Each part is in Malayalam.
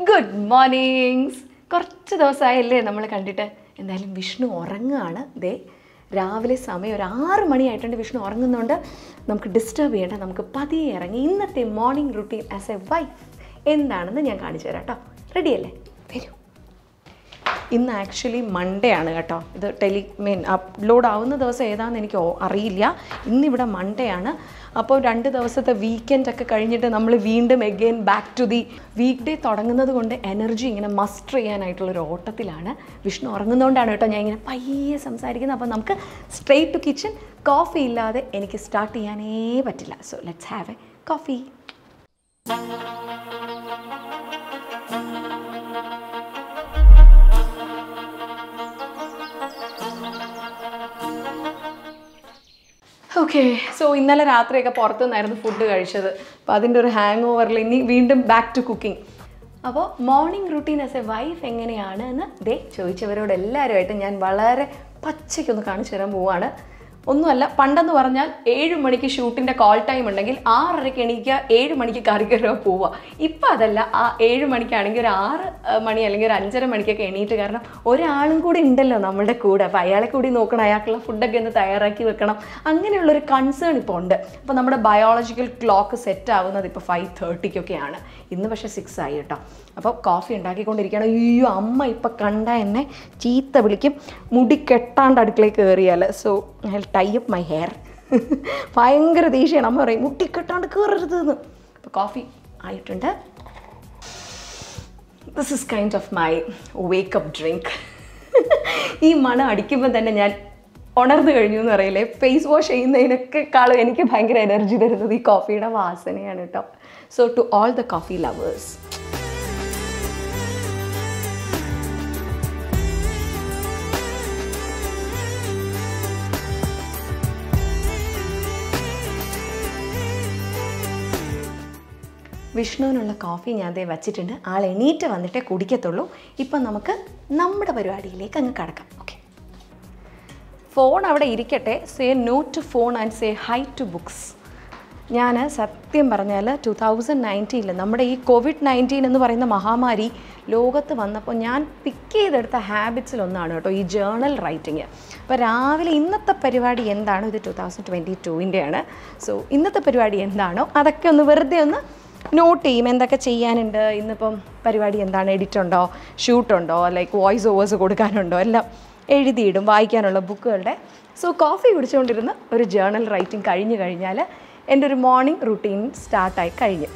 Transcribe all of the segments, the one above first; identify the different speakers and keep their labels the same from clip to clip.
Speaker 1: ഗുഡ് മോർണിംഗ്സ് കുറച്ച് ദിവസമായല്ലേ നമ്മൾ കണ്ടിട്ട് എന്തായാലും വിഷ്ണു ഉറങ്ങുകയാണ് ദേ രാവിലെ സമയം ഒരു ആറ് മണിയായിട്ടുണ്ട് വിഷ്ണു ഉറങ്ങുന്നതുകൊണ്ട് നമുക്ക് ഡിസ്റ്റർബ് ചെയ്യേണ്ട നമുക്ക് പതിയെ ഇറങ്ങി ഇന്നത്തെ morning routine as a wife എന്താണെന്ന് ഞാൻ കാണിച്ചു തരാം കേട്ടോ റെഡിയല്ലേ വരൂ ഇന്ന് ആക്ച്വലി മൺഡേ ആണ് കേട്ടോ ഇത് ടെലി മീൻ അപ്ലോഡ് ആവുന്ന ദിവസം ഏതാണെന്ന് എനിക്ക് ഓ- അറിയില്ല ഇന്നിവിടെ മൺഡേ ആണ് അപ്പോൾ രണ്ട് ദിവസത്തെ വീക്കെൻഡ് ഒക്കെ കഴിഞ്ഞിട്ട് നമ്മൾ വീണ്ടും again back to the weekday തുടങ്ങുന്നത് കൊണ്ട് എനർജി ഇങ്ങനെ മസ്റ്റർ ചെയ്യാനായിട്ടുള്ളൊരു ഓട്ടത്തിലാണ് വിഷ്ണു ഉറങ്ങുന്നതുകൊണ്ടാണ് കേട്ടോ ഞാൻ ഇങ്ങനെ പയ്യെ സംസാരിക്കുന്നത് അപ്പോൾ നമുക്ക് സ്ട്രെയിറ്റ് ടു കിച്ചൺ കോഫി ഇല്ലാതെ എനിക്ക് സ്റ്റാർട്ട് ചെയ്യാനേ പറ്റില്ല so let's have a coffee okay so ഇന്നലെ രാത്രിയൊക്കെ പുറത്തുനിന്നായിരുന്നു ഫുഡ് കഴിച്ചത് അപ്പോൾ അതിൻ്റെ ഒരു ഹാങ് ഓവറിൽ ഇനി വീണ്ടും ബാക്ക് ടു കുക്കിംഗ് അപ്പോൾ morning routine as a wife എങ്ങനെയാണ് എന്ന് ദേ ചോദിച്ചവരോട് എല്ലാവരുമായിട്ട് ഞാൻ വളരെ പച്ചയ്ക്കൊന്ന് കാണിച്ചു തരാൻ പോവാണ് ഒന്നുമല്ല പണ്ടെന്ന് പറഞ്ഞാൽ ഏഴ് മണിക്ക് ഷൂട്ടിൻ്റെ കോൾ ടൈം ഉണ്ടെങ്കിൽ ആറരയ്ക്ക് എണീക്കുക ഏഴ് മണിക്ക് കറിക്കറ പോവുക ഇപ്പം അതല്ല ആ ഏഴ് മണിക്കാണെങ്കിൽ ഒരു ആറ് ഏഹ്, മണി അല്ലെങ്കിൽ ഒരു അഞ്ചര മണിക്കൊക്കെ എണീറ്റ് കാരണം ഒരാളും കൂടി ഉണ്ടല്ലോ നമ്മളുടെ കൂടെ അപ്പോൾ അയാളെ കൂടി നോക്കണം അയാൾക്കുള്ള ഫുഡൊക്കെ ഒന്ന് തയ്യാറാക്കി വെക്കണം അങ്ങനെയുള്ളൊരു കൺസേൺ ഇപ്പോൾ ഉണ്ട് അപ്പോൾ നമ്മുടെ ബയോളജിക്കൽ ക്ലോക്ക് സെറ്റ് ആവുന്നത് ഇപ്പോൾ ഫൈവ് തേർട്ടിക്കൊക്കെയാണ് ഇന്ന് പക്ഷേ സിക്സ് ആയി കേട്ടോ അപ്പോൾ കോഫി ഉണ്ടാക്കിക്കൊണ്ടിരിക്കുകയാണ് അയ്യോ അമ്മ ഇപ്പം കണ്ട എന്നെ ചീത്ത വിളിക്കും മുടി കെട്ടാണ്ട് അടുക്കളയിൽ കയറിയാൽ so I tie up my hair ഭയങ്കര ദേഷ്യമാണ് അമ്മ പറയും മുടി കെട്ടാണ്ട് കയറരുത് എന്ന് അപ്പോൾ കോഫി ആയിട്ടുണ്ട് this is kind of my wake up drink ഈ മണം അടിക്കുമ്പോൾ തന്നെ ഞാൻ ഉണർന്നു കഴിഞ്ഞു എന്ന് പറയില്ലേ ഫേസ് വാഷ് ചെയ്യുന്നതിനൊക്കെക്കാളും എനിക്ക് ഭയങ്കര എനർജി തരുന്നത് ഈ കോഫിയുടെ വാസനയാണ് കേട്ടോ so to all the coffee lovers വിഷ്ണുവിനുള്ള കോഫി ഞാൻ ദേ വച്ചിട്ടുണ്ട് ആൾ എണീറ്റ് വന്നിട്ടേ കുടിക്കത്തുള്ളൂ ഇപ്പം നമുക്ക് നമ്മുടെ പരിപാടിയിലേക്ക് അങ്ങ് കടക്കാം ഓക്കെ ഫോൺ അവിടെ ഇരിക്കട്ടെ say no to phone and say hi to books ഞാൻ സത്യം പറഞ്ഞാൽ ടു തൗസൻഡ് നയൻറ്റീനിൽ നമ്മുടെ ഈ കോവിഡ് നയൻറ്റീൻ എന്ന് പറയുന്ന മഹാമാരി ലോകത്ത് വന്നപ്പോൾ ഞാൻ പിക്ക് ചെയ്തെടുത്ത ഹാബിറ്റ്സിലൊന്നാണ് കേട്ടോ ഈ ജേണൽ റൈറ്റിങ് അപ്പോൾ രാവിലെ ഇന്നത്തെ പരിപാടി എന്താണോ ഇത് ടു തൗസൻഡ് ട്വൻറ്റി ടൂവിൻ്റെയാണ് സോ ഇന്നത്തെ പരിപാടി എന്താണോ അതൊക്കെ ഒന്ന് വെറുതെ ഒന്ന് നോട്ട് ചെയ്യും എന്തൊക്കെ ചെയ്യാനുണ്ട് ഇന്നിപ്പം പരിപാടി എന്താണ് എഡിറ്റ് ഉണ്ടോ ഷൂട്ടുണ്ടോ ലൈക്ക് വോയിസ് ഓവേഴ്സ് കൊടുക്കാനുണ്ടോ എല്ലാം എഴുതിയിടും വായിക്കാനുള്ള ബുക്കുകളുടെ സോ കോഫി കുടിച്ചുകൊണ്ടിരുന്ന് ഒരു ജേണൽ റൈറ്റിംഗ് കഴിഞ്ഞു കഴിഞ്ഞാൽ എൻ്റെ ഒരു മോർണിംഗ് റുട്ടീൻ സ്റ്റാർട്ടായി കഴിഞ്ഞു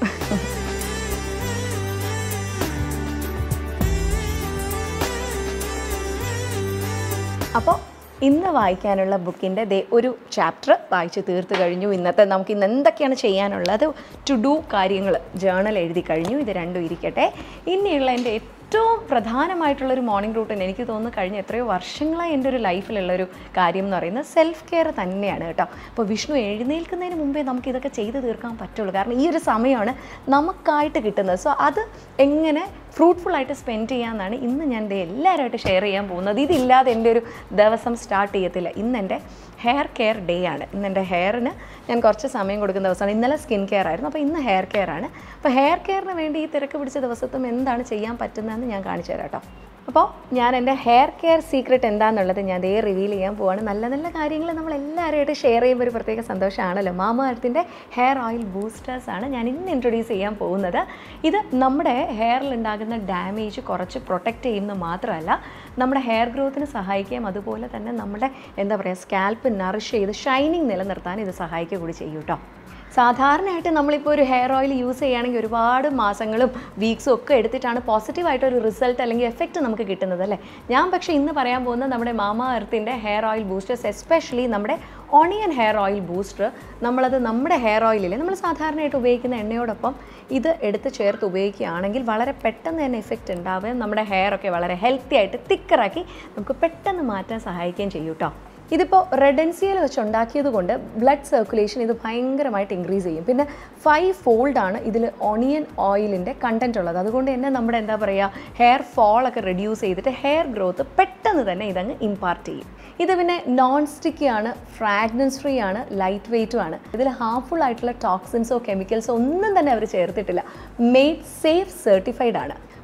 Speaker 1: അപ്പോൾ ഇന്ന് വായിക്കാനുള്ള ബുക്കിൻ്റെ ദേ ഒരു ചാപ്റ്റർ വായിച്ച് തീർത്ത് കഴിഞ്ഞു ഇന്നത്തെ നമുക്ക് ഇന്ന് എന്തൊക്കെയാണ് ചെയ്യാനുള്ളത് ടു ഡു കാര്യങ്ങൾ ജേണൽ എഴുതി കഴിഞ്ഞു ഇത് രണ്ടും ഇരിക്കട്ടെ ഇനിയുള്ള എൻ്റെ ഏറ്റവും പ്രധാനമായിട്ടുള്ളൊരു മോർണിംഗ് റൂട്ടീൻ എനിക്ക് തോന്നുന്നു കഴിഞ്ഞ എത്രയോ വർഷങ്ങളായി എൻ്റെ ഒരു ലൈഫിലുള്ളൊരു കാര്യം എന്ന് പറയുന്നത് സെൽഫ് കെയർ തന്നെയാണ് കേട്ടോ അപ്പോൾ വിഷ്ണു എഴുന്നേൽക്കുന്നതിന് മുമ്പേ നമുക്ക് ഇതൊക്കെ ചെയ്ത് തീർക്കാൻ പറ്റുള്ളൂ കാരണം ഈ ഒരു സമയമാണ് നമുക്കായിട്ട് കിട്ടുന്നത് സോ അത് എങ്ങനെ ഫ്രൂട്ട്ഫുൾ ആയിട്ട് സ്പെൻഡ് ചെയ്യാമെന്നാണ് ഇന്ന് ഞാൻ ദേ എല്ലാവരുമായിട്ട് ഷെയർ ചെയ്യാൻ പോകുന്നത് ഇതില്ലാതെ എൻ്റെ ഒരു ദിവസം സ്റ്റാർട്ട് ചെയ്യത്തില്ല ഇന്ന് എൻ്റെ ഹെയർ കെയർ ഡേ ആണ് ഇന്ന് എൻ്റെ ഹെയറിന് ഞാൻ കുറച്ച് സമയം കൊടുക്കുന്ന ദിവസമാണ് ഇന്നലെ സ്കിൻ കെയർ ആയിരുന്നു അപ്പോൾ ഇന്ന് ഹെയർ കെയർ ആണ് അപ്പോൾ ഹെയർ കെയറിന് വേണ്ടി ഈ തിരക്ക് പിടിച്ച ദിവസത്തും എന്താണ് ചെയ്യാൻ പറ്റുന്നതെന്ന് ഞാൻ കാണിച്ചു തരാം കേട്ടോ അപ്പോൾ ഞാൻ എൻ്റെ ഹെയർ കെയർ സീക്രട്ട് എന്താണെന്നുള്ളത് ഞാൻ ദേ റിവീൽ ചെയ്യാൻ പോവാണ് നല്ല നല്ല കാര്യങ്ങൾ നമ്മൾ എല്ലാവരുമായിട്ട് ഷെയർ ചെയ്യുമ്പോൾ ഒരു പ്രത്യേക സന്തോഷമാണല്ലോ മാമഅർത്തിൻ്റെ ഹെയർ ഓയിൽ ബൂസ്റ്റേഴ്സ് ആണ് ഞാൻ ഇന്ന് ഇൻട്രൊഡ്യൂസ് ചെയ്യാൻ പോകുന്നത് ഇത് നമ്മുടെ ഹെയറിൽ ഉണ്ടാകുന്ന ഡാമേജ് കുറച്ച് പ്രൊട്ടക്റ്റ് ചെയ്യുന്നത് മാത്രമല്ല നമ്മുടെ ഹെയർ ഗ്രോത്തിന് സഹായിക്കുകയും അതുപോലെ തന്നെ നമ്മുടെ എന്താ പറയുക സ്കാൽപ്പ് നറിഷ് ചെയ്ത് ഷൈനിങ് നിലനിർത്താൻ ഇത് സഹായിക്കുക കൂടി ചെയ്യും കേട്ടോ സാധാരണയായിട്ട് നമ്മളിപ്പോൾ ഒരു ഹെയർ ഓയിൽ യൂസ് ചെയ്യുകയാണെങ്കിൽ ഒരുപാട് മാസങ്ങളും വീക്സും ഒക്കെ എടുത്തിട്ടാണ് പോസിറ്റീവായിട്ടൊരു റിസൾട്ട് അല്ലെങ്കിൽ എഫക്റ്റ് നമുക്ക് കിട്ടുന്നത് അല്ലേ ഞാൻ പക്ഷേ ഇന്ന് പറയാൻ പോകുന്നത് നമ്മുടെ മാമ എർത്തിൻ്റെ ഹെയർ ഓയിൽ ബൂസ്റ്റേഴ്സ് എസ്പെഷ്യലി നമ്മുടെ ഓണിയൻ ഹെയർ ഓയിൽ ബൂസ്റ്റർ നമ്മളത് നമ്മുടെ ഹെയർ ഓയിലിൽ നമ്മൾ സാധാരണയായിട്ട് ഉപയോഗിക്കുന്ന എണ്ണയോടൊപ്പം ഇത് എടുത്ത് ചേർത്ത് ഉപയോഗിക്കുകയാണെങ്കിൽ വളരെ പെട്ടെന്ന് തന്നെ എഫക്റ്റ് ഉണ്ടാവുകയും നമ്മുടെ ഹെയർ ഒക്കെ വളരെ ഹെൽത്തി ആയിട്ട് തിക്കറാക്കി നമുക്ക് പെട്ടെന്ന് മാറ്റാൻ സഹായിക്കുകയും ചെയ്യും കേട്ടോ ഇതിപ്പോൾ റെഡൻസിയൽ വെച്ച് ഉണ്ടാക്കിയത് കൊണ്ട് ബ്ലഡ് സർക്കുലേഷൻ ഇത് ഭയങ്കരമായിട്ട് ഇൻക്രീസ് ചെയ്യും പിന്നെ ഫൈവ് ഫോൾഡ് ആണ് ഇതിൽ ഓണിയൻ ഓയിലിൻ്റെ കണ്ടൻറ്റ് ഉള്ളത് അതുകൊണ്ട് തന്നെ നമ്മുടെ എന്താ പറയുക ഹെയർ ഫോളൊക്കെ റെഡ്യൂസ് ചെയ്തിട്ട് ഹെയർ ഗ്രോത്ത് പെട്ടെന്ന് തന്നെ ഇതങ്ങ് ഇമ്പാർട്ട് ചെയ്യും ഇത് പിന്നെ നോൺ സ്റ്റിക്കി ആണ് ഫ്രാഗ്രൻസ് ഫ്രീ ആണ് ലൈറ്റ് വെയ്റ്റും ആണ് ഇതിൽ ഹാർംഫുൾ ആയിട്ടുള്ള ടോക്സിൻസോ കെമിക്കൽസോ ഒന്നും തന്നെ അവർ ചേർത്തിട്ടില്ല മെയ്ഡ് സേഫ് സർട്ടിഫൈഡ് ആണ്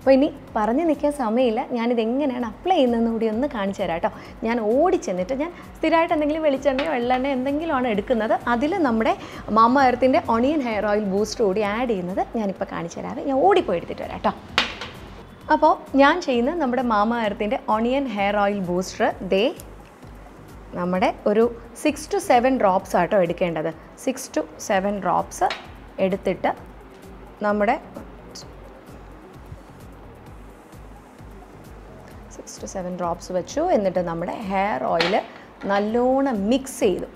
Speaker 1: അപ്പോൾ ഇനി പറഞ്ഞു നിൽക്കാൻ സമയമില്ല ഞാനിത് എങ്ങനെയാണ് അപ്ലൈ ചെയ്യുന്നതെന്ന് കൂടി ഒന്ന് കാണിച്ചു തരാം കേട്ടോ ഞാൻ ഓടി ചെന്നിട്ട് ഞാൻ സ്ഥിരമായിട്ട് എന്തെങ്കിലും വെളിച്ചെണ്ണയോ എള്ളെണ്ണയോ എന്തെങ്കിലുമാണ് എടുക്കുന്നത് അതിൽ നമ്മുടെ മാമ എർത്തിൻ്റെ ഒണിയൻ ഹെയർ ഓയിൽ ബൂസ്റ്റർ കൂടി ആഡ് ചെയ്യുന്നത് ഞാനിപ്പോൾ കാണിച്ചു തരാവേ ഞാൻ ഓടിപ്പോയി എടുത്തിട്ട് വരാം കേട്ടോ അപ്പോൾ ഞാൻ ചെയ്യുന്ന നമ്മുടെ മാമ എർത്തിൻ്റെ ഒണിയൻ ഹെയർ ഓയിൽ ബൂസ്റ്റർ ദേ നമ്മുടെ ഒരു സിക്സ് ടു സെവൻ ഡ്രോപ്സ് ആട്ടോ എടുക്കേണ്ടത് സിക്സ് ടു സെവൻ ഡ്രോപ്സ് എടുത്തിട്ട് നമ്മുടെ സിക്സ് ടു സെവൻ ഡ്രോപ്സ് വെച്ചു എന്നിട്ട് നമ്മുടെ ഹെയർ ഓയിൽ നല്ലോണം മിക്സ് ചെയ്തു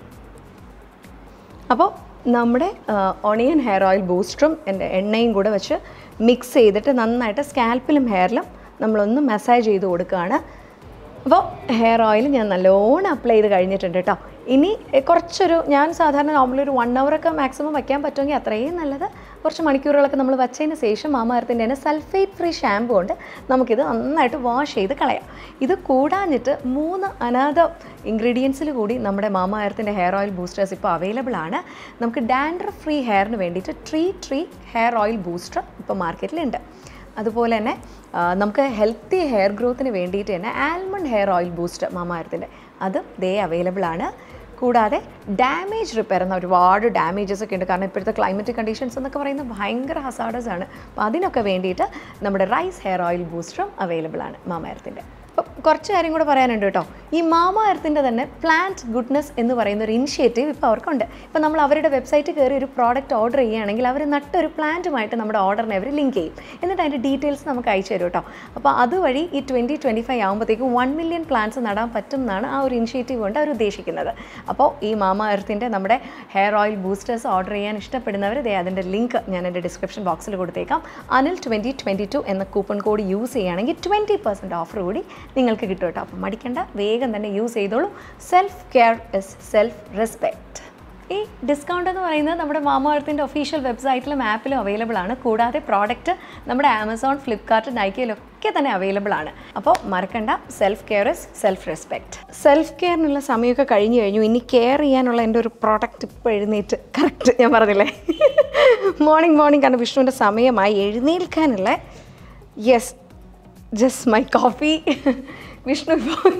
Speaker 1: അപ്പോൾ നമ്മുടെ ഒണിയൻ ഹെയർ ഓയിൽ ബൂസ്റ്ററും എൻ്റെ എണ്ണയും കൂടെ വെച്ച് മിക്സ് ചെയ്തിട്ട് നന്നായിട്ട് സ്കാൽപ്പിലും ഹെയറിലും നമ്മളൊന്ന് മസാജ് ചെയ്ത് കൊടുക്കുകയാണ് അപ്പോൾ ഹെയർ ഓയിൽ ഞാൻ നല്ലോണം അപ്ലൈ ചെയ്ത് കഴിഞ്ഞിട്ടുണ്ട് കേട്ടോ ഇനി എ, കുറച്ചൊരു ഞാൻ സാധാരണ നോർമലി ഒരു വൺ ഒക്കെ മാക്സിമം വയ്ക്കാൻ പറ്റുമെങ്കിൽ അത്രയും നല്ലത് കുറച്ച് മണിക്കൂറുകളൊക്കെ നമ്മൾ വച്ചതിന് ശേഷം മാമാരത്തിൻ്റെ തന്നെ സൾഫേറ്റ് ഫ്രീ ഷാമ്പു കൊണ്ട് നമുക്കിത് നന്നായിട്ട് വാഷ് ചെയ്ത് കളയാം ഇത് കൂടാഞ്ഞിട്ട് മൂന്ന് അനാഥ ഇൻഗ്രീഡിയൻസിൽ കൂടി നമ്മുടെ മാമാരത്തിൻ്റെ ഹെയർ ഓയിൽ ബൂസ്റ്റേഴ്സ് ഇപ്പോൾ അവൈലബിൾ ആണ് നമുക്ക് ഡാൻഡ്രഫ് ഫ്രീ ഹെയറിന് വേണ്ടിയിട്ട് tree tree hair oil booster ഇപ്പോൾ മാർക്കറ്റിലുണ്ട് അതുപോലെ തന്നെ ആ, നമുക്ക് ഹെൽത്തി ഹെയർ ഗ്രോത്തിന് വേണ്ടിയിട്ട് തന്നെ ആൽമണ്ട് ഹെയർ ഓയിൽ ബൂസ്റ്റർ മാമാരത്തിൻ്റെ അതും ദേ അവൈലബിൾ ആണ് കൂടാതെ ഡാമേജ് റിപ്പയർ എന്ന ഒരുപാട് ഡാമേജസ് ഒക്കെ ഉണ്ട് കാരണം ഇപ്പോഴത്തെ ക്ലൈമറ്റ് കണ്ടീഷൻസ് എന്നൊക്കെ പറയുന്നത് ഭയങ്കര ഹസാഡസ് ആണ് അപ്പോൾ അതിനൊക്കെ വേണ്ടിയിട്ട് നമ്മുടെ റൈസ് ഹെയർ ഓയിൽ ബൂസ്റ്ററും അവൈലബിൾ ആണ് മാമാരത്തിൻ്റെ അപ്പം കുറച്ച് കാര്യം കൂടെ പറയാനുണ്ട് കേട്ടോ ഈ മാമ എർത്തിൻ്റെ തന്നെ പ്ലാന്റ് ഗുഡ്നസ് എന്ന് പറയുന്ന ഒരു ഇനിഷ്യേറ്റീവ് ഇപ്പോൾ അവർക്കുണ്ട് ഇപ്പം നമ്മൾ അവരുടെ വെബ്സൈറ്റിൽ കയറി ഒരു പ്രോഡക്റ്റ് ഓർഡർ ചെയ്യുകയാണെങ്കിൽ അവർ നട്ടൊരു പ്ലാന്റുമായിട്ട് നമ്മുടെ ഓർഡറിനെ അവർ ലിങ്ക് ചെയ്യും എന്നിട്ട് അതിൻ്റെ ഡീറ്റെയിൽസ് നമുക്ക് അയച്ചു തരും കേട്ടോ അപ്പോൾ അതുവഴി ഈ ട്വൻറ്റി ട്വൻറ്റി ഫൈവ് ആകുമ്പോഴത്തേക്കും വൺ മില്യൺ പ്ലാന്റ്സ് നടാൻ പറ്റും എന്നാണ് ആ ഒരു ഇനിഷ്യേറ്റീവ് കൊണ്ട് അവർ ഉദ്ദേശിക്കുന്നത് അപ്പോൾ ഈ മാമ എർത്തിൻ്റെ നമ്മുടെ ഹെയർ ഓയിൽ ബൂസ്റ്റേഴ്സ് ഓർഡർ ചെയ്യാൻ ഇഷ്ടപ്പെടുന്നവർ ദേ അതിൻ്റെ ലിങ്ക് ഞാൻ എൻ്റെ ഡിസ്ക്രിപ്ഷൻ ബോക്സിൽ കൊടുത്തേക്കാം അനിൽ ട്വൻറ്റി ട്വൻറ്റി ടു എന്ന കൂപ്പൺ കോഡ് യൂസ് ചെയ്യുകയാണെങ്കിൽ ട്വൻറ്റി പെർസെൻറ്റ് ഓഫർ കൂടി നിങ്ങൾക്ക് കിട്ടും കേട്ടോ അപ്പം മടിക്കണ്ട വേഗം തന്നെ യൂസ് ചെയ്തോളൂ self care is self respect ഈ ഡിസ്കൗണ്ട് എന്ന് പറയുന്നത് നമ്മുടെ മാമോർത്തിൻ്റെ ഒഫീഷ്യൽ വെബ്സൈറ്റിലും ആപ്പിലും അവൈലബിൾ ആണ് കൂടാതെ പ്രോഡക്റ്റ് നമ്മുടെ ആമസോൺ ഫ്ലിപ്കാർട്ട് നൈക്കയിലൊക്കെ തന്നെ അവൈലബിൾ ആണ് അപ്പോൾ മറക്കണ്ട self care is self respect self കെയറിനുള്ള സമയമൊക്കെ കഴിഞ്ഞു കഴിഞ്ഞു ഇനി കെയർ ചെയ്യാനുള്ള എൻ്റെ ഒരു പ്രോഡക്റ്റ് ഇപ്പോൾ എഴുന്നേറ്റ് കറക്റ്റ് ഞാൻ പറഞ്ഞില്ലേ മോർണിംഗ് മോർണിംഗ് കാരണം വിഷ്ണുവിൻ്റെ സമയമായി എഴുന്നേൽക്കാനുള്ള yes just my coffee Vishnu ഇപ്പോൾ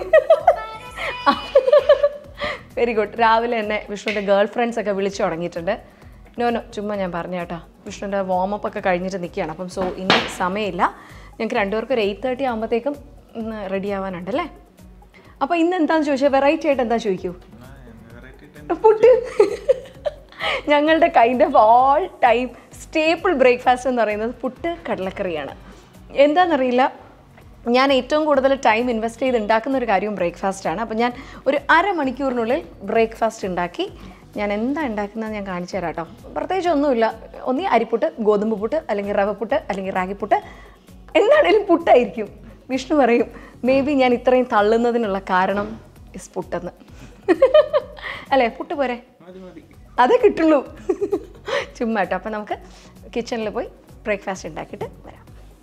Speaker 1: വെരി ഗുഡ് രാവിലെ തന്നെ വിഷ്ണുവിൻ്റെ ഗേൾ ഫ്രണ്ട്സ് ഒക്കെ വിളിച്ചു തുടങ്ങിയിട്ടുണ്ട് നോ നോ ചുമ്മാ ഞാൻ പറഞ്ഞു കേട്ടോ വിഷ്ണുവിൻ്റെ വാമപ്പ് ഒക്കെ കഴിഞ്ഞിട്ട് നിൽക്കുകയാണ് അപ്പം സോ ഇനി സമയമില്ല ഞങ്ങൾക്ക് രണ്ടുപേർക്കും ഒരു എയ്റ്റ് തേർട്ടി ആകുമ്പോഴത്തേക്കും ഇന്ന് റെഡി ആവാനുണ്ടല്ലേ അപ്പോൾ ഇന്ന് എന്താണെന്ന് ചോദിച്ചാൽ വെറൈറ്റി ആയിട്ട് എന്താ ചോദിക്കൂ പുട്ട് ഞങ്ങളുടെ kind of all time staple breakfast എന്ന് പറയുന്നത് പുട്ട് കടലക്കറിയാണ് എന്താണെന്നറിയില്ല ഞാൻ ഏറ്റവും കൂടുതൽ ടൈം ഇൻവെസ്റ്റ് ചെയ്ത് ഉണ്ടാക്കുന്ന ഒരു കാര്യവും ബ്രേക്ക്ഫാസ്റ്റാണ് അപ്പോൾ ഞാൻ ഒരു അരമണിക്കൂറിനുള്ളിൽ ബ്രേക്ക്ഫാസ്റ്റ് ഉണ്ടാക്കി ഞാൻ എന്താ ഉണ്ടാക്കുന്നത് ഞാൻ കാണിച്ചു തരാം കേട്ടോ പ്രത്യേകിച്ച് ഒന്നുമില്ല ഒന്നി അരിപ്പുട്ട് ഗോതമ്പ് പുട്ട് അല്ലെങ്കിൽ റവപ്പുട്ട് അല്ലെങ്കിൽ റാഗിപ്പുട്ട് എന്താണേലും പുട്ടായിരിക്കും വിഷ്ണു പറയും മേ ബി ഞാൻ ഇത്രയും തള്ളുന്നതിനുള്ള കാരണം ഇസ് പുട്ടെന്ന് അല്ലേ പുട്ട് പോരെ അതേ കിട്ടുള്ളൂ ചുമ്മാ കേട്ടോ അപ്പം നമുക്ക് കിച്ചണിൽ പോയി ബ്രേക്ക്ഫാസ്റ്റ് ഉണ്ടാക്കിയിട്ട് വരാം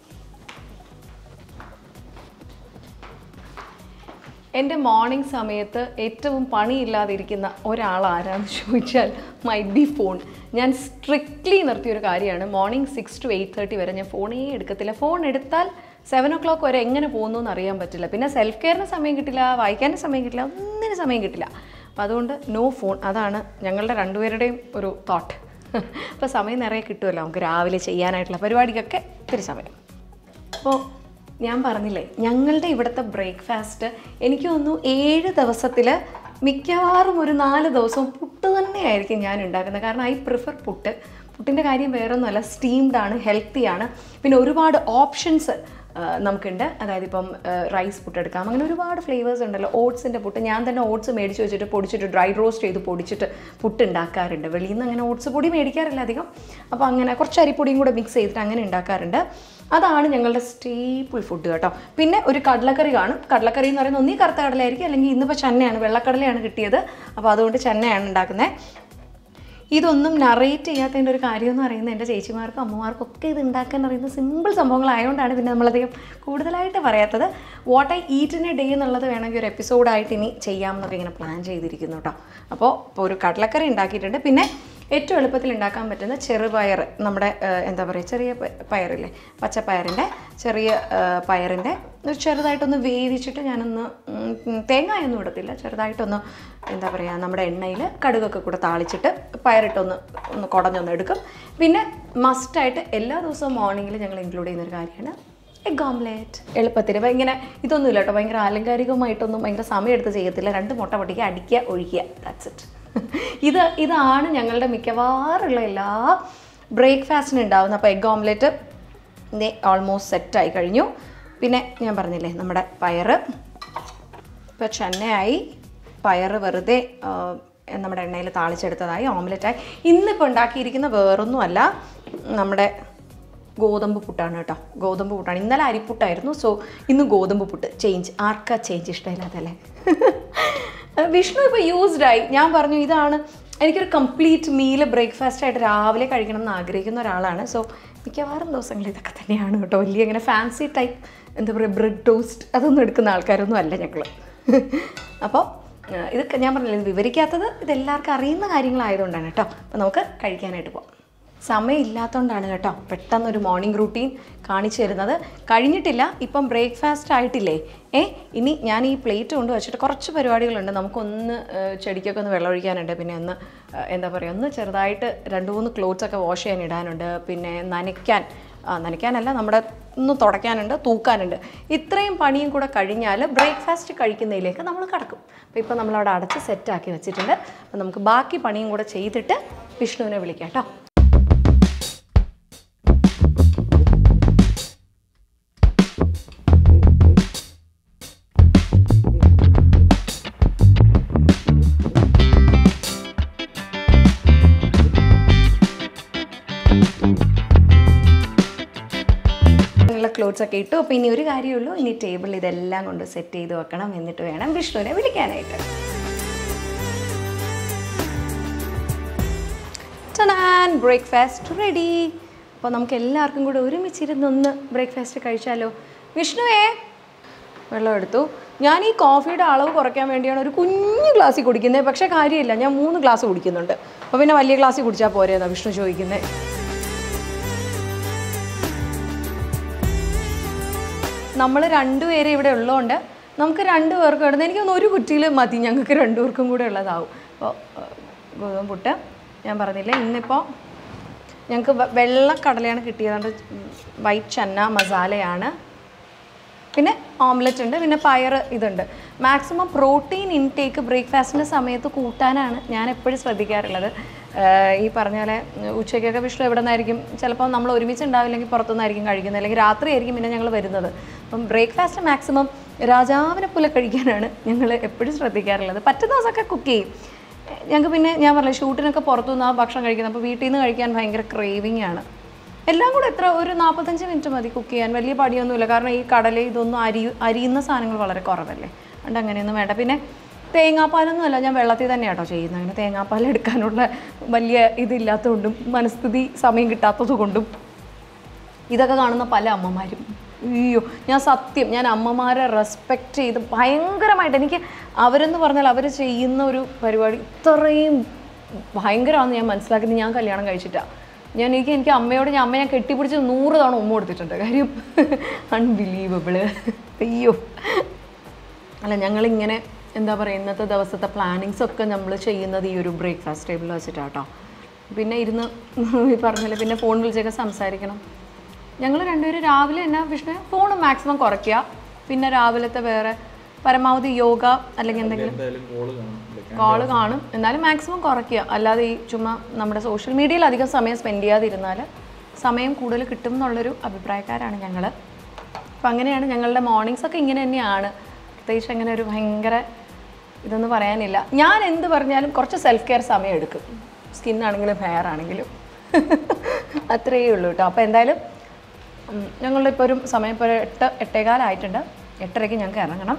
Speaker 1: എൻ്റെ മോർണിംഗ് സമയത്ത് ഏറ്റവും പണിയില്ലാതിരിക്കുന്ന ഒരാൾ ആരാന്ന് ചോദിച്ചാൽ മൈ ബി ഫോൺ ഞാൻ സ്ട്രിക്ട്ലി നിർത്തിയൊരു കാര്യമാണ് morning six to eight thirty വരെ ഞാൻ ഫോണേ എടുക്കത്തില്ല ഫോൺ എടുത്താൽ സെവൻ ഒ ക്ലോക്ക് വരെ എങ്ങനെ പോകുന്നു എന്ന് അറിയാൻ പറ്റില്ല പിന്നെ സെൽഫ് കെയറിന് സമയം കിട്ടില്ല വായിക്കാനും സമയം കിട്ടില്ല ഒന്നിനും സമയം കിട്ടില്ല അപ്പം അതുകൊണ്ട് നോ ഫോൺ അതാണ് ഞങ്ങളുടെ രണ്ടുപേരുടെയും ഒരു തോട്ട് അപ്പോൾ സമയം നിറയെ കിട്ടുമല്ലോ നമുക്ക് രാവിലെ ചെയ്യാനായിട്ടുള്ള പരിപാടിക്കൊക്കെ ഇത്തിരി സമയം അപ്പോൾ ഞാൻ പറഞ്ഞില്ലേ ഞങ്ങളുടെ ഇവിടുത്തെ ബ്രേക്ക്ഫാസ്റ്റ് എനിക്ക് തോന്നുന്നു ഏഴ് ദിവസത്തിൽ മിക്കവാറും ഒരു നാല് ദിവസവും പുട്ട് തന്നെയായിരിക്കും ഞാൻ ഉണ്ടാക്കുന്നത് കാരണം ഐ പ്രിഫർ പുട്ട് പുട്ടിൻ്റെ കാര്യം വേറൊന്നുമല്ല സ്റ്റീംഡ് ആണ് ഹെൽത്തി ആണ് പിന്നെ ഒരുപാട് ഓപ്ഷൻസ് നമുക്കുണ്ട് അതായത് ഇപ്പം റൈസ് പുട്ട് എടുക്കാം അങ്ങനെ ഒരുപാട് ഫ്ലേവേഴ്സ് ഉണ്ടല്ലോ ഓട്സിൻ്റെ പുട്ട് ഞാൻ തന്നെ ഓട്സ് മേടിച്ച് വെച്ചിട്ട് പൊടിച്ചിട്ട് ഡ്രൈ റോസ്റ്റ് ചെയ്ത് പൊടിച്ചിട്ട് പുട്ട് ഉണ്ടാക്കാറുണ്ട് വെളിയിൽ നിന്ന് അങ്ങനെ ഓട്സ് പൊടി മേടിക്കാറില്ല അധികം അപ്പോൾ അങ്ങനെ കുറച്ച് അരിപ്പൊടിയും കൂടെ മിക്സ് ചെയ്തിട്ട് അങ്ങനെ ഉണ്ടാക്കാറുണ്ട് അതാണ് ഞങ്ങളുടെ സ്റ്റേപ്പിൾ ഫുഡ് കേട്ടോ പിന്നെ ഒരു കടലക്കറി കാണും കടലക്കറി എന്ന് പറയുന്നത് ഒന്നീ കറുത്ത കടലയായിരിക്കും അല്ലെങ്കിൽ ഇന്നിപ്പോൾ ചന്നയാണ് വെള്ളക്കടലയാണ് കിട്ടിയത് അപ്പോൾ അതുകൊണ്ട് ചന്നയാണ് ഉണ്ടാക്കുന്നത് ഇതൊന്നും നറേറ്റ് ചെയ്യാത്തതിൻ്റെ ഒരു കാര്യം എന്ന് പറയുന്നത് എൻ്റെ ചേച്ചിമാർക്കും അമ്മമാർക്കും ഒക്കെ ഇത് ഉണ്ടാക്കാൻ അറിയുന്ന സിമ്പിൾ സംഭവങ്ങളായതുകൊണ്ടാണ് പിന്നെ നമ്മളധികം കൂടുതലായിട്ട് പറയാത്തത് what I eat in a day എന്നുള്ളത് വേണമെങ്കിൽ ഒരു എപ്പിസോഡായിട്ട് ഇനി ചെയ്യാമെന്നൊക്കെ ഇങ്ങനെ പ്ലാൻ ചെയ്തിരിക്കുന്നു കേട്ടോ അപ്പോൾ ഇപ്പോൾ ഒരു കടലക്കറി ഉണ്ടാക്കിയിട്ടുണ്ട് പിന്നെ ഏറ്റവും എളുപ്പത്തിൽ ഉണ്ടാക്കാൻ പറ്റുന്ന ചെറുപയർ നമ്മുടെ ആ, എന്താ പറയുക ചെറിയ പ- പയറില്ലേ പച്ചപ്പയറിൻ്റെ ചെറിയ ആ, പയറിൻ്റെ ഒരു ചെറുതായിട്ടൊന്ന് വേവിച്ചിട്ട് ഞാനൊന്ന് ഉം, ഉം, തേങ്ങയൊന്നും ഇടത്തില്ല ചെറുതായിട്ടൊന്ന് എന്താ പറയുക നമ്മുടെ എണ്ണയിൽ കടുകൊക്കെ കൂടെ താളിച്ചിട്ട് പയറിട്ടൊന്ന് ഒന്ന് കുടഞ്ഞൊന്ന് എടുക്കും പിന്നെ മസ്റ്റായിട്ട് എല്ലാ ദിവസവും മോർണിംഗിൽ ഞങ്ങൾ ഇൻക്ലൂഡ് ചെയ്യുന്നൊരു കാര്യമാണ് എഗ് ഓംലേറ്റ് എളുപ്പത്തിൽ അപ്പോൾ ഇങ്ങനെ ഇതൊന്നുമില്ല കേട്ടോ ഭയങ്കര ആലങ്കാരികമായിട്ടൊന്നും ഭയങ്കര സമയമെടുത്ത് ചെയ്യത്തില്ല രണ്ട് മുട്ട പൊട്ടിക്കുക അടിക്കുക ഒഴിക്കുക ദാറ്റ്സ് ഇറ്റ് ഇത് ഇതാണ് ഞങ്ങളുടെ മിക്കവാറുള്ള എല്ലാ ബ്രേക്ക്ഫാസ്റ്റിന് ഉണ്ടാവുന്ന അപ്പോൾ എഗ് ഓംലേറ്റ് ഇതേ ഓൾമോസ്റ്റ് സെറ്റായി കഴിഞ്ഞു പിന്നെ ഞാൻ പറഞ്ഞില്ലേ നമ്മുടെ പയറ് ഇപ്പോൾ ചെന്നൈയായി പയറ് വെറുതെ ആ, നമ്മുടെ എണ്ണയിൽ താളിച്ചെടുത്തതായി ഓംലെറ്റായി ഇന്നിപ്പോൾ ഉണ്ടാക്കിയിരിക്കുന്ന വേറൊന്നുമല്ല നമ്മുടെ ഗോതമ്പ് പുട്ടാണ് കേട്ടോ ഗോതമ്പ് പുട്ടാണ് ഇന്നലെ അരിപ്പുട്ടായിരുന്നു സോ ഇന്ന് ഗോതമ്പ് പുട്ട് ചേഞ്ച് ആർക്കാ ചേഞ്ച് ഇഷ്ടമില്ലാത്തല്ലേ വിഷ്ണു ഇപ്പോൾ യൂസ്ഡ് ആയി ഞാൻ പറഞ്ഞു ഇതാണ് എനിക്കൊരു കംപ്ലീറ്റ് മീല് ബ്രേക്ക്ഫാസ്റ്റ് ആയിട്ട് രാവിലെ കഴിക്കണം എന്ന് ആഗ്രഹിക്കുന്ന ഒരാളാണ് സോ മിക്കവാറും ദിവസങ്ങളിൽ ഇതൊക്കെ തന്നെയാണ് കേട്ടോ വലിയ ഇങ്ങനെ ഫാൻസി ടൈപ്പ് എന്താ പറയുക ബ്രെഡ് ടോസ്റ്റ് അതൊന്നും എടുക്കുന്ന ആൾക്കാരൊന്നും അല്ല ഞങ്ങൾ അപ്പോൾ ഇതൊക്കെ ഞാൻ പറഞ്ഞില്ല ഇത് വിവരിക്കാത്തത് ഇതെല്ലാവർക്കും അറിയുന്ന കാര്യങ്ങളായതുകൊണ്ടാണ് കേട്ടോ അപ്പോൾ നമുക്ക് കഴിക്കാനായിട്ട് പോകാം സമയമില്ലാത്തതുകൊണ്ടാണ് കേട്ടോ പെട്ടെന്നൊരു മോർണിംഗ് റൂട്ടീൻ കാണിച്ചു തരുന്നത് കഴിഞ്ഞിട്ടില്ല ഇപ്പം ബ്രേക്ക്ഫാസ്റ്റ് ആയിട്ടില്ലേ ഏ ഇനി ഞാൻ ഈ പ്ലേറ്റ് കൊണ്ട് വെച്ചിട്ട് കുറച്ച് പരിപാടികളുണ്ട് നമുക്കൊന്ന് ഏഹ്, ചെടിക്കൊക്കെ ഒന്ന് വെള്ളമൊഴിക്കാനുണ്ട് പിന്നെ ഒന്ന് ഏഹ്, എന്താ പറയുക ഒന്ന് ചെറുതായിട്ട് രണ്ട് മൂന്ന് ക്ലോത്ത്സ് ഒക്കെ വാഷ് ചെയ്യാൻ ഇടാനുണ്ട് പിന്നെ നനയ്ക്കാൻ ആ, നനയ്ക്കാനല്ല നമ്മുടെ ഒന്ന് തുടയ്ക്കാനുണ്ട് തൂക്കാനുണ്ട് ഇത്രയും പണിയും കൂടെ കഴിഞ്ഞാൽ ബ്രേക്ക്ഫാസ്റ്റ് കഴിക്കുന്നതിലേക്ക് നമ്മൾ കടക്കും അപ്പോൾ ഇപ്പോൾ നമ്മളവിടെ അടച്ച് സെറ്റാക്കി വെച്ചിട്ടുണ്ട് അപ്പോൾ നമുക്ക് ബാക്കി പണിയും കൂടെ ചെയ്തിട്ട് വിഷ്ണുവിനെ വിളിക്കാം കേട്ടോ ഉള്ള ക്ലോത്ത്സ് ഒക്കെ ഇട്ടു അപ്പോൾ ഇനി ഒരു കാര്യമുള്ളൂ ഇനി ടേബിളിൽ ഇതെല്ലാം കൊണ്ട് സെറ്റ് ചെയ്ത് വെക്കണം എന്നിട്ട് വേണം വിഷ്ണുവിനെ വിളിക്കാനായിട്ട് ടനാൻ ബ്രേക്ക്ഫാസ്റ്റ് റെഡി അപ്പോൾ നമുക്ക് എല്ലാവർക്കും കൂടെ ഒരുമിച്ചിരുന്നൊന്ന് ബ്രേക്ക്ഫാസ്റ്റ് കഴിച്ചാലോ വിഷ്ണുവേ വെള്ളം എടുത്തു ഞാൻ ഈ കോഫിയുടെ അളവ് കുറയ്ക്കാൻ വേണ്ടിയാണ് ഒരു കുഞ്ഞു ഗ്ലാസ്സിൽ കുടിക്കുന്നത് പക്ഷേ കാര്യമില്ല ഞാൻ മൂന്ന് ഗ്ലാസ് കുടിക്കുന്നുണ്ട് അപ്പോൾ പിന്നെ വലിയ ഗ്ലാസ്സിൽ കുടിച്ചാൽ പോരെയെന്നാണ് വിഷ്ണു ചോദിക്കുന്നത് നമ്മൾ രണ്ടുപേരെ ഇവിടെ ഉള്ളതുകൊണ്ട് നമുക്ക് രണ്ട് പേർക്ക് ഇടുന്നത് എനിക്ക് തോന്നുന്നു ഒരു കുറ്റിയിൽ മതി ഞങ്ങൾക്ക് രണ്ടുപേർക്കും കൂടെ ഉള്ളതാവും അപ്പോൾ ഗോതമ്പ് പുട്ട് ഞാൻ പറഞ്ഞില്ലേ ഇന്നിപ്പോൾ ഞങ്ങൾക്ക് വെ- വെള്ളക്കടലയാണ് കിട്ടിയത് വൈറ്റ് ചന്ന മസാലയാണ് പിന്നെ ഓംലെറ്റ് ഉണ്ട് പിന്നെ പയർ ഇതുണ്ട് മാക്സിമം പ്രോട്ടീൻ ഇൻടേക്ക് ബ്രേക്ക്ഫാസ്റ്റിൻ്റെ സമയത്ത് കൂട്ടാനാണ് ഞാൻ എപ്പോഴും ശ്രദ്ധിക്കാറുള്ളത് ആഹ് ഈ പറഞ്ഞ പോലെ ഉച്ചയ്ക്കൊക്കെ വിഷ്ണു എവിടെ നിന്നായിരിക്കും ചിലപ്പോൾ നമ്മൾ ഒരുമിച്ച് ഉണ്ടാവില്ലെങ്കിൽ പുറത്തുനിന്നായിരിക്കും കഴിക്കുന്നത് അല്ലെങ്കിൽ രാത്രി ആയിരിക്കും പിന്നെ ഞങ്ങൾ വരുന്നത് അപ്പം ബ്രേക്ക്ഫാസ്റ്റ് മാക്സിമം രാജാവിനെ പോലെ കഴിക്കാനാണ് ഞങ്ങൾ എപ്പോഴും ശ്രദ്ധിക്കാറുള്ളത് പറ്റുന്ന ദിവസമൊക്കെ കുക്ക് ചെയ്യും ഞങ്ങൾക്ക് പിന്നെ ഞാൻ പറഞ്ഞില്ല ഷൂട്ടിനൊക്കെ പുറത്തുനിന്ന് ആ ഭക്ഷണം കഴിക്കുന്നത് അപ്പോൾ വീട്ടിൽ നിന്ന് കഴിക്കാൻ ഭയങ്കര ക്രേവിങ് ആണ് എല്ലാം കൂടെ എത്ര ഒരു നാൽപ്പത്തഞ്ച് മിനിറ്റ് മതി കുക്ക് ചെയ്യാൻ വലിയ പണിയൊന്നുമില്ല കാരണം ഈ കടല ഇതൊന്നും അരി അരിയുന്ന സാധനങ്ങൾ വളരെ കുറവല്ലേ അതുകൊണ്ട് അങ്ങനെയൊന്നും വേണ്ട പിന്നെ തേങ്ങാപ്പാലൊന്നുമല്ല ഞാൻ വെള്ളത്തിൽ തന്നെയാട്ടോ ചെയ്യുന്നത് അങ്ങനെ തേങ്ങാപ്പാൽ എടുക്കാനുള്ള വലിയ ഇതില്ലാത്തതുകൊണ്ടും മനസ്ഥിതി സമയം കിട്ടാത്തത് കൊണ്ടും ഇതൊക്കെ കാണുന്ന പല അമ്മമാരും അയ്യോ ഞാൻ സത്യം ഞാൻ അമ്മമാരെ റെസ്പെക്റ്റ് ചെയ്ത് ഭയങ്കരമായിട്ട് എനിക്ക് അവരെന്ന് പറഞ്ഞാൽ അവർ ചെയ്യുന്ന ഒരു പരിപാടി ഇത്രയും ഭയങ്കരമാണെന്ന് ഞാൻ മനസ്സിലാക്കുന്നത് ഞാൻ കല്യാണം കഴിച്ചിട്ടാണ് ഞാൻ എനിക്ക് എനിക്ക് അമ്മയോട് ഞാൻ അമ്മയെ കെട്ടിപ്പിടിച്ച് നൂറ് തവണ ഉമ്മ കൊടുത്തിട്ടുണ്ട് കാര്യം അൺബിലീവബിള് അയ്യോ അല്ല ഞങ്ങളിങ്ങനെ എന്താ പറയുക ഇന്നത്തെ ദിവസത്തെ പ്ലാനിങ്സ് ഒക്കെ നമ്മൾ ചെയ്യുന്നത് ഈ ഒരു ബ്രേക്ക്ഫാസ്റ്റ് ടേബിളിൽ വെച്ചിട്ടാണ് കേട്ടോ പിന്നെ ഇരുന്ന് ഈ പറഞ്ഞില്ല പിന്നെ ഫോൺ വിളിച്ചൊക്കെ സംസാരിക്കണം ഞങ്ങൾ രണ്ടുപേരും രാവിലെ തന്നെ വിഷ്ണു ഫോൺ മാക്സിമം കുറയ്ക്കുക പിന്നെ രാവിലത്തെ വേറെ പരമാവധി യോഗ അല്ലെങ്കിൽ എന്തെങ്കിലും
Speaker 2: എന്തായാലും കോള് കാണും വിളിക്കാൻ.
Speaker 1: കോള് കാണും എന്നാലും മാക്സിമം കുറയ്ക്കുക അല്ലാതെ ഈ ചുമ്മാ നമ്മുടെ സോഷ്യൽ മീഡിയയിൽ അധികം സമയം സ്പെൻഡ് ചെയ്യാതിരുന്നാൽ സമയം കൂടുതൽ കിട്ടും എന്നുള്ളൊരു അഭിപ്രായക്കാരാണ് ഞങ്ങൾ അപ്പം അങ്ങനെയാണ് ഞങ്ങളുടെ മോർണിംഗ്സ് ഒക്കെ ഇങ്ങനെ തന്നെയാണ് പ്രത്യേകിച്ച് അങ്ങനെ ഒരു ഭയങ്കര ഇതൊന്നും പറയാനില്ല ഞാൻ എന്ത് പറഞ്ഞാലും കുറച്ച് സെൽഫ് കെയർ സമയം എടുക്കും സ്കിൻ ആണെങ്കിലും ഹെയർ ആണെങ്കിലും അത്രയേ ഉള്ളൂ കേട്ടോ അപ്പോൾ എന്തായാലും ഉം, ഞങ്ങളുടെ ഇപ്പോൾ ഒരു സമയം ഇപ്പോൾ ഒരു എട്ട് എട്ടേകാലായിട്ടുണ്ട് എട്ടരയ്ക്ക് ഞങ്ങൾക്ക് ഇറങ്ങണം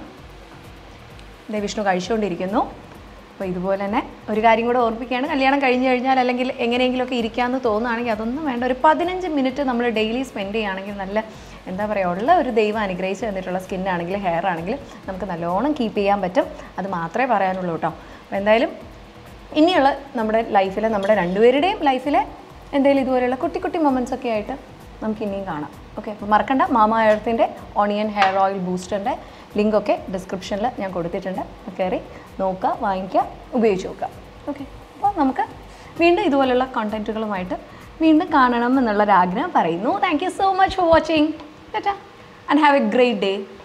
Speaker 1: ദേ വിഷ്ണു കഴിച്ചുകൊണ്ടിരിക്കുന്നു അപ്പോൾ ഇതുപോലെ തന്നെ ഒരു കാര്യം കൂടെ ഓർപ്പിക്കുകയാണ് കല്യാണം കഴിഞ്ഞ് കഴിഞ്ഞാൽ അല്ലെങ്കിൽ എങ്ങനെയെങ്കിലുമൊക്കെ ഇരിക്കാമെന്ന് തോന്നുകയാണെങ്കിൽ അതൊന്നും വേണ്ട ഒരു പതിനഞ്ച് മിനിറ്റ് നമ്മൾ ഡെയിലി സ്പെൻഡ് ചെയ്യുകയാണെങ്കിൽ നല്ല എന്താ പറയുക ഉള്ള ഒരു ദൈവം അനുഗ്രഹിച്ച് തന്നിട്ടുള്ള സ്കിന്നാണെങ്കിൽ ഹെയർ ആണെങ്കിൽ നമുക്ക് നല്ലോണം കീപ്പ് ചെയ്യാൻ പറ്റും അത് മാത്രമേ പറയാനുള്ളൂ കേട്ടോ അപ്പോൾ എന്തായാലും ഇനിയുള്ള നമ്മുടെ ലൈഫിൽ നമ്മുടെ രണ്ടുപേരുടെയും ലൈഫിലെ എന്തെങ്കിലും ഇതുപോലെയുള്ള കുട്ടി കുട്ടി മൊമെൻറ്റ്സ് ഒക്കെ ആയിട്ട് നമുക്ക് ഇനിയും കാണാം ഓക്കെ അപ്പോൾ മറക്കണ്ട മാമ എർത്തിൻ്റെ ഓണിയൻ ഹെയർ ഓയിൽ ബൂസ്റ്ററിൻ്റെ ലിങ്കൊക്കെ ഡിസ്ക്രിപ്ഷനിൽ ഞാൻ കൊടുത്തിട്ടുണ്ട് കയറി നോക്കുക വാങ്ങിക്കുക ഉപയോഗിച്ച് നോക്കുക ഓക്കെ അപ്പോൾ നമുക്ക് വീണ്ടും ഇതുപോലുള്ള കണ്ടൻറ്റുകളുമായിട്ട് വീണ്ടും കാണണം എന്നുള്ളൊരാഗ്രഹം പറയുന്നു thank you so much for watching tata and have a great day